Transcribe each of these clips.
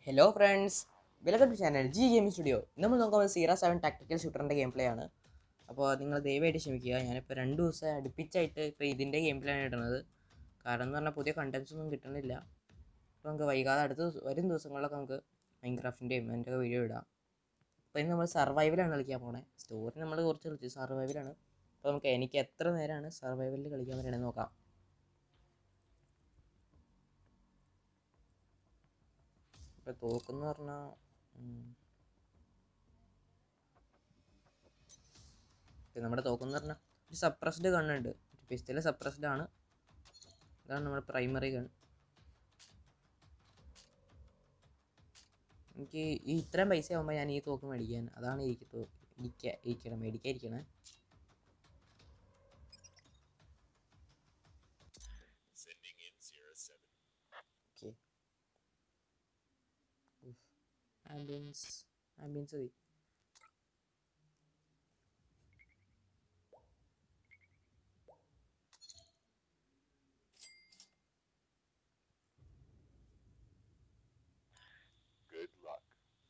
Hello friends welcome to channel G gaming studio നമ്മൾ നോക്കുന്നത് zero seven tactical ഷൂട്ടറിൻ്റെ game play ആണ് അപ്പോൾ നിങ്ങൾ ദയവായിട്ട് ക്ഷമിക്കുക ഞാനിപ്പോൾ രണ്ട് ദിവസം അടുപ്പിച്ചായിട്ട് ഇപ്പോൾ ഇതിൻ്റെ ഗെയിം പ്ലേ ആണ് ഇടുന്നത് കാരണം എന്ന് പറഞ്ഞാൽ പുതിയ കണ്ടൻസ് ഒന്നും കിട്ടുന്നില്ല അപ്പോൾ നമുക്ക് വൈകാതെ അടുത്ത ദിവസം വരും ദിവസങ്ങളിലൊക്കെ നമുക്ക് മൈൻക്രാഫ്റ്റിൻ്റെയും അതിൻ്റെ വീഡിയോ ഇടാം അപ്പോൾ ഇന്ന് നമ്മൾ സർവൈവലാണ് കളിക്കാൻ പോണേ സ്റ്റോറി നമ്മൾ കുറച്ച് കളിച്ചു സർവൈവലാണ് അപ്പോൾ നമുക്ക് എനിക്ക് എത്ര നേരമാണ് സർവൈവലിൽ കളിക്കാൻ പറ്റണമെന്ന് നോക്കാം ഇപ്പം തോക്കെന്ന് പറഞ്ഞാൽ നമ്മുടെ തോക്കെന്ന് പറഞ്ഞാൽ ഒരു സപ്രസ്ഡ് ഗണ്ണുണ്ട് പിസ്റ്റല് സപ്രസ്ഡ് ആണ് ഇതാണ് നമ്മുടെ പ്രൈമറി ഗൺ എനിക്ക് ഈ ഇത്രയും പൈസ ആകുമ്പോൾ ഞാൻ ഈ തോക്ക് മേടിക്കാൻ അതാണ് എനിക്ക് തോ ഇരിക്കുക ഇരിക്കണം മേടിക്കാതിരിക്കണേ ഓക്കെ ആംബിയൻസ് ആംബിയൻസ് മതി Good luck.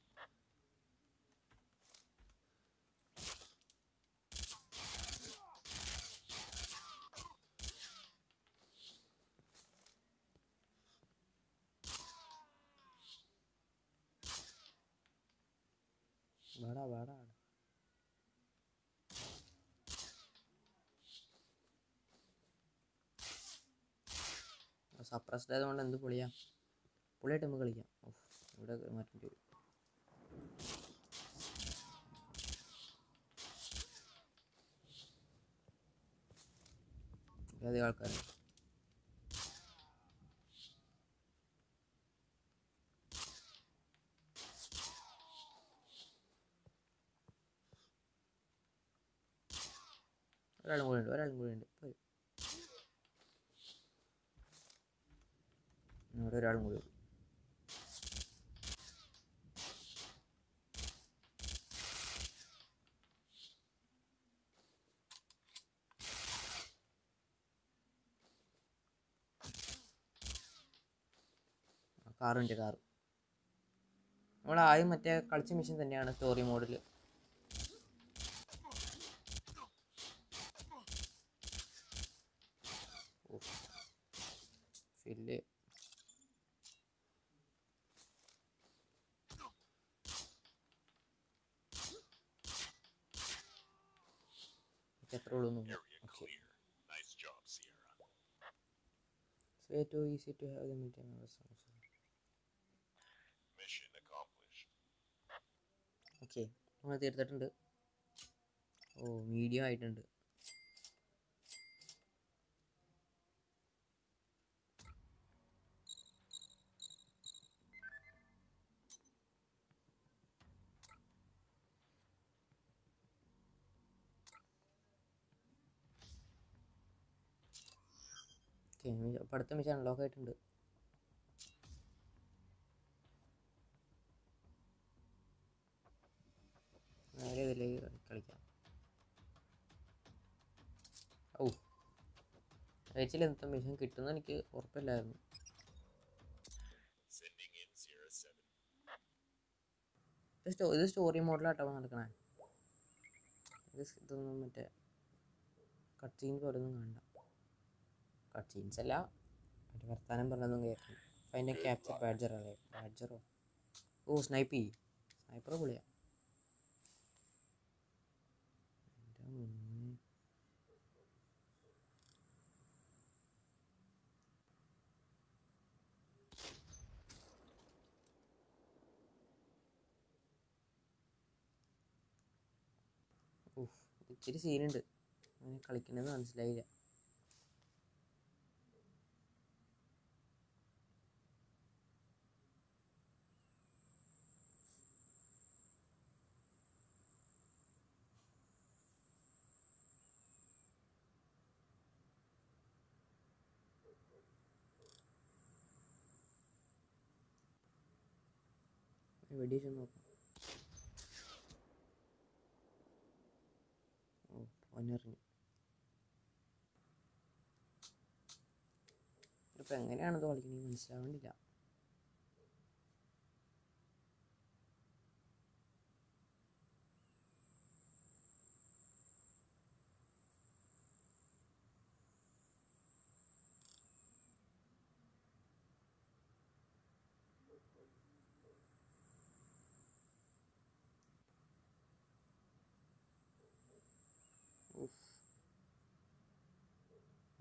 വാടാ വാടാ സപ്രസ്ഡ് ആയതുകൊണ്ട് എന്ത് പൊളിയാ പൊളിയായിട്ട് നമുക്ക് കളിക്കാം ഓഫ് ഇവിടെ മാറ്റേണ്ടി വരും അധികം ആൾക്കാരുണ്ട് ഒരാളും കൂടെ ഉണ്ട് ഒരാളും കൂടെ ഉണ്ട് പോയി ഇവിടെ ഒരാളും കൂടി ഉണ്ട് കാറുണ്ട് കാറ് നമ്മൾ ആദ്യം മറ്റേ കളിച്ച മിഷൻ തന്നെയാണ് സ്റ്റോറി മോഡിൽ ഫില്ല് എത്ര ഉള്ളൂ Area okay clear. Nice job, Sierra. So too easy to have the meeting members also. Mission accomplished. Okay നമ്മൾ തീർത്തിട്ടുണ്ട് ഓ മീഡിയം ആയിട്ടുണ്ട് ഓക്കെ അപ്പം അടുത്ത മിഷൻ അൺലോക്ക് ആയിട്ടുണ്ട് നേരെ ഇതിലേക്ക് കളി- കളിക്കാം ഔ കഴിച്ചിൽ എന്തൊക്കെ മിഷൻ കിട്ടുമെന്ന് എനിക്ക് ഉറപ്പില്ലായിരുന്നു Sending in Sierra 7. ഇത് സ്റ്റോ ഇത് സ്റ്റോറി മോഡലാട്ടോ നടക്കണേ ഇത് സ് ഇതൊന്നും മറ്റേ കട്ട് സീൻസ് പോലൊന്നും കാണണ്ട കട്ട് സീൻസ് അല്ല മറ്റേ വർത്താനം പറഞ്ഞതൊന്നും കേൾക്കണം അപ്പം അതിൻ്റെ ക്യാപ്ചർ ബാഡ്ജർ അല്ലേ ബാഡ്ജറോ ഓ സ്നൈപ്പി സ്നൈപ്പർ പൊളിയാ എൻ്റെ മുന്നേ ഉഫ്, ഇച്ചിരി സീനുണ്ട് അങ്ങനെ കളിക്കണമെന്ന് മനസ്സിലായില്ല വെടിവെച്ച് നോക്കാം ഓ പൊന്നറിഞ്ഞു ഇതിപ്പോൾ എങ്ങനെയാണിത് കളിക്കണത് മനസ്സിലാവുന്നില്ല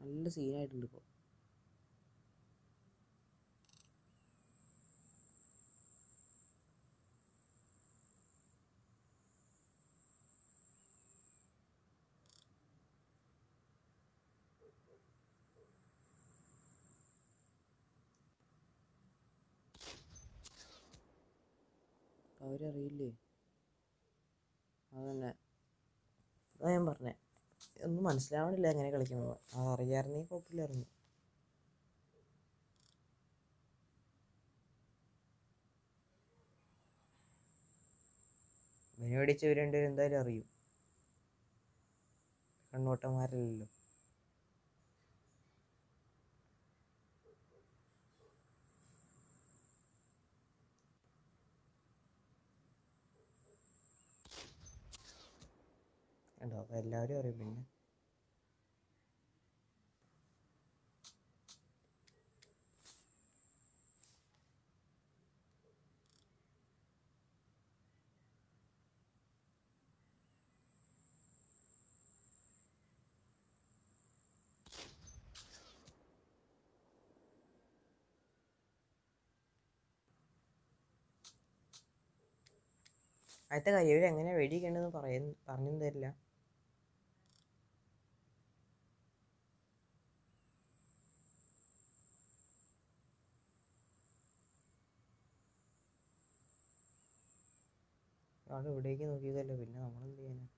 നല്ല സീനായിട്ടുണ്ട് ഇപ്പോൾ അവരറിയില്ലേ അതന്നെ അതാ ഞാൻ പറഞ്ഞേ ഒന്നും മനസ്സിലാവണില്ല എങ്ങനെ കളിക്കുന്നത് അത് അറിയാമായിരുന്നെങ്കിൽ കുഴപ്പമില്ലായിരുന്നു ഇവന് മേടിച്ച് ഇവർ രണ്ടുപേരും എന്തായാലും അറിയും കണ്ണോട്ടന്മാരല്ലല്ലോ കണ്ടോ അപ്പോൾ എല്ലാവരും അറിയും പിന്നെ അടുത്ത കാര്യം ഇവർ എങ്ങനെയാണ് വെടിക്കേണ്ടതെന്ന് പറയുന്ന പറഞ്ഞു തരില്ല ആൾ ഇവിടേക്ക് നോക്കിയതല്ലേ പിന്നെ നമ്മളെന്ത് ചെയ്യാനാ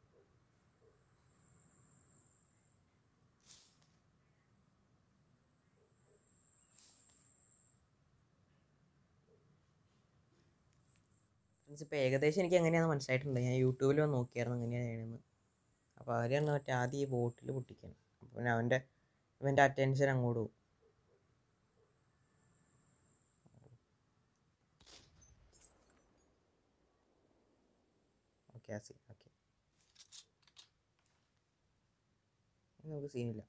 ഫ്രണ്ട്സ് ഇപ്പോൾ ഏകദേശം എനിക്ക് എങ്ങനെയാണെന്ന് മനസ്സിലായിട്ടുണ്ട് ഞാൻ യൂട്യൂബിൽ വന്ന് നോക്കിയായിരുന്നു എങ്ങനെയാണ് ചെയ്യണമെന്ന് അപ്പോൾ അവർ പറഞ്ഞു മറ്റേ ആദ്യം ഈ ബോട്ടിൽ പൊട്ടിക്കണം അപ്പോൾ പിന്നെ അവൻ്റെ ഇവൻ്റെ അറ്റൻഷൻ അങ്ങോട്ട് പോകും ഓക്കെ ആ സീൻ ഓക്കെ നമുക്ക് സീനില്ല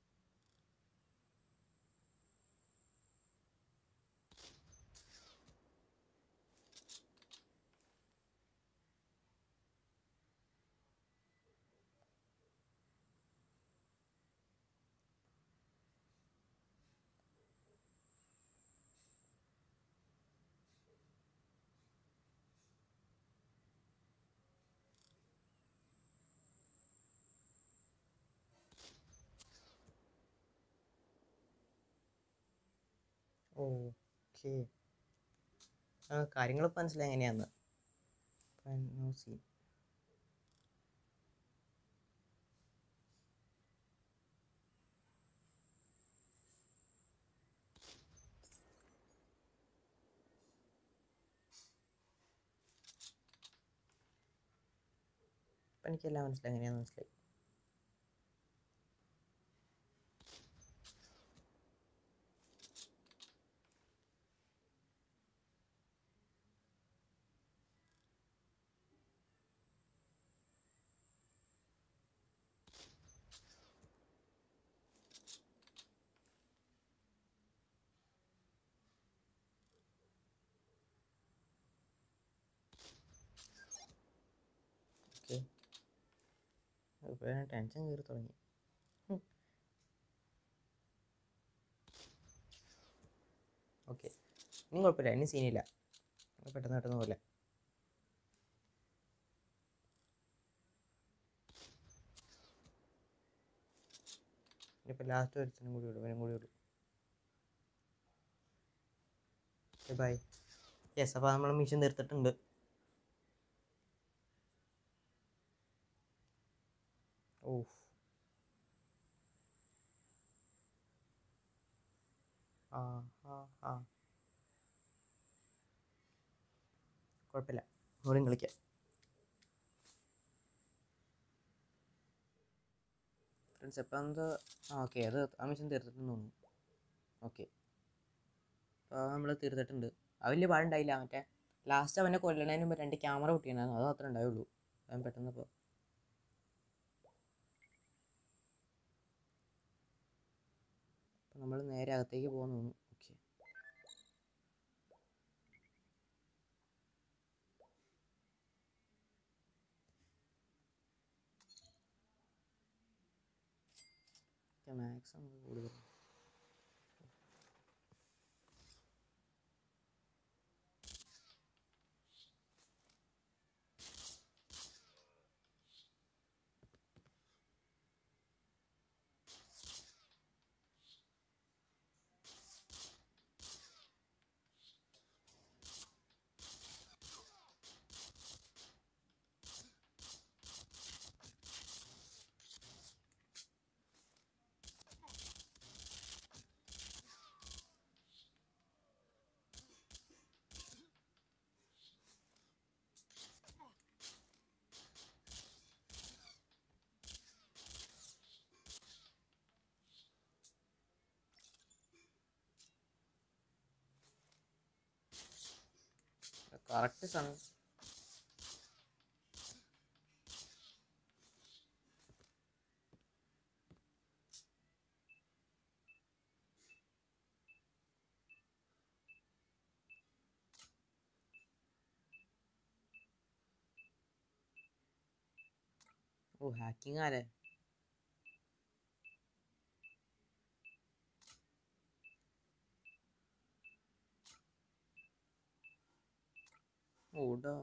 ഓക്കെ ആ കാര്യങ്ങളൊക്കെ മനസ്സിലായി എങ്ങനെയാന്ന് നോ സീൻ ഇപ്പം എനിക്കെല്ലാം മനസ്സിലായി എങ്ങനെയാന്ന് മനസ്സിലായി ഓക്കെ ഇപ്പോഴാണ് ടെൻഷൻ കയറി തുടങ്ങി ഓക്കെ ഇനി കുഴപ്പമില്ല ഇനി സീനില്ല പെട്ടെന്ന് പെട്ടെന്ന് പോലെ ഇനിയിപ്പോൾ ലാസ്റ്റ് ഒരുത്തനും കൂടി ഉള്ളൂ ഇവനും കൂടി ഉള്ളൂ ബൈ യെസ് അപ്പോൾ നമ്മൾ മിഷൻ തീർത്തിട്ടുണ്ട് ഓഫ് ആ ആ ആ കുഴപ്പമില്ല ഒന്നുകൂടി കളിക്കാം ഫ്രണ്ട്സ് എപ്പോൾ എന്തോ ആ ഓക്കെ അത് ആ മിഷൻ തീർത്തിട്ടെന്ന് തോന്നുന്നു ഓക്കെ അപ്പോൾ നമ്മൾ തീർത്തിട്ടുണ്ട് അത് വലിയ പാടുണ്ടായില്ല മറ്റേ ലാസ്റ്റ് അവനെ കൊല്ലണതിന് മുമ്പ് രണ്ട് ക്യാമറ പൊട്ടിയിട്ടുണ്ടായിരുന്നു അത് മാത്രമേ ഉണ്ടായുള്ളൂ അവൻ പെട്ടെന്ന് ഇപ്പോൾ അപ്പം നമ്മൾ നേരെ അകത്തേക്ക് പോകുന്നു ഓക്കെ പക്ഷെ മാക്സ് നമുക്ക് കൂടുതൽ കറക്റ്റ് സമയം ഓ ഹാക്കിംഗ് ആരെ ഓടാ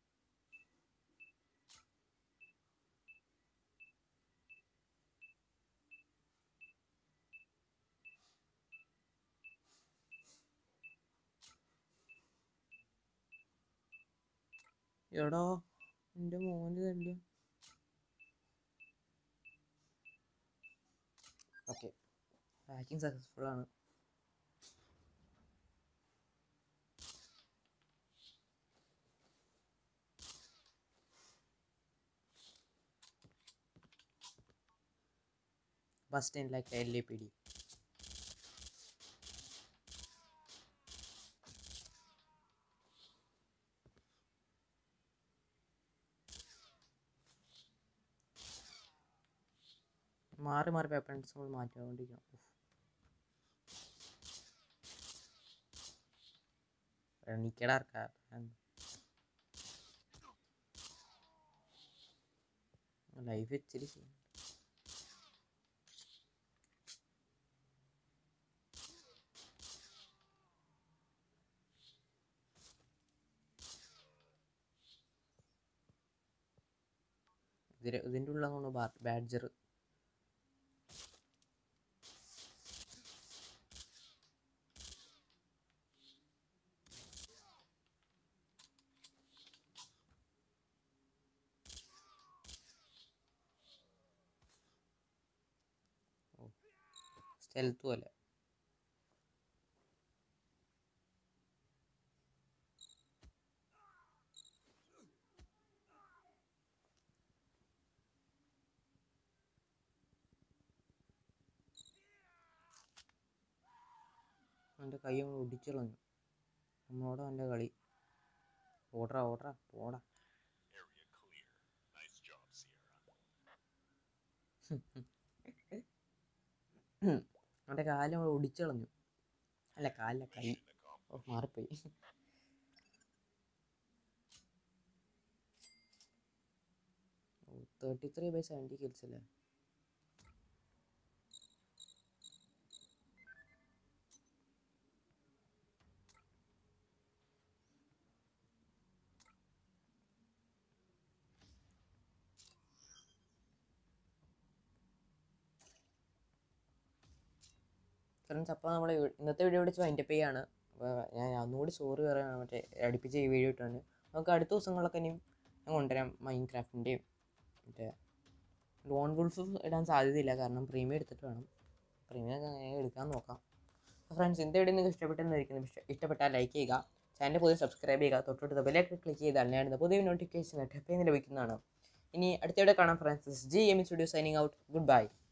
എടാ എൻ്റെ മോന് തല്ലു ഓക്കെ ഹാക്കിംഗ് സക്സസ്ഫുൾ ആണ് first in like L A P D മാറി മാറി വെപ്പൺസ് നമ്മൾ മാറ്റിക്കൊണ്ടിരിക്കണം ഉഫ്. എണീക്കടാ ഇറക്കാ ലൈഫ് ഇച്ചിരി ചെയ്യും ഇതിന് ഇതിൻ്റെ ഉള്ളതാണ് ബാഡ്ജർ സ്റ്റെൽത്ത് പോലെ അവൻ്റെ കൈ അങ്ങ് ഒടിച്ചു കളഞ്ഞു നമ്മളോട് അവൻ്റെ കളി ഓടറാ ഓടറാ പോടാ Area clear. Nice job, Sierra. അവൻ്റെ കാല് നമ്മൾ ഒടിച്ചു കളഞ്ഞു അല്ല കാലില്ല കൈ Mission accomplished. ഓ മാറിപ്പോയി thirty three by seventy kills അല്ലേ ഫ്രണ്ട്സ് അപ്പോൾ നമ്മൾ ഇന്നത്തെ വീഡിയോ വിളിച്ച് വൈൻഡപ്പ് ചെയ്യാണ് അപ്പോൾ ഞാൻ ഒന്നുകൂടി സോറി പറയുകയാണ് മറ്റേ അടുപ്പിച്ച് ഈ വീഡിയോ ഇട്ടാണ് നമുക്ക് അടുത്ത ദിവസങ്ങളിലൊക്കെ ഇനിയും ഞാൻ കൊണ്ടുവരാം മൈൻ ക്രാഫ്റ്റിൻ്റെയും മറ്റേ ലോൺ വുൾഫ് ഇടാൻ സാധ്യതയില്ല കാരണം പ്രീമിയം എടുത്തിട്ട് വേണം പ്രീമിയം ഞാൻ എടുക്കാൻ നോക്കാം അപ്പോൾ ഫ്രണ്ട്സ് ഇന്നത്തെ വീഡിയോ നിങ്ങൾക്ക് ഇഷ്ടപ്പെട്ടെന്നിരിക്കുന്നു ഇഷ്ട ഇഷ്ടപ്പെട്ടാൽ ലൈക്ക് ചെയ്യുക ചാനൽ പുതിയ സബ്സ്ക്രൈബ് ചെയ്യുക തൊട്ടടുത്ത ബെല്ലൈക്കൺ ക്ലിക്ക് ചെയ്താൽ ഞാൻ ഇടുന്ന പുതിയ നോട്ടിഫിക്കേഷൻ ടപ്പ് ലഭിക്കുന്നതാണ് ഇനി അടുത്ത വീഡിയോ കാണാം friends G M studio signing out good by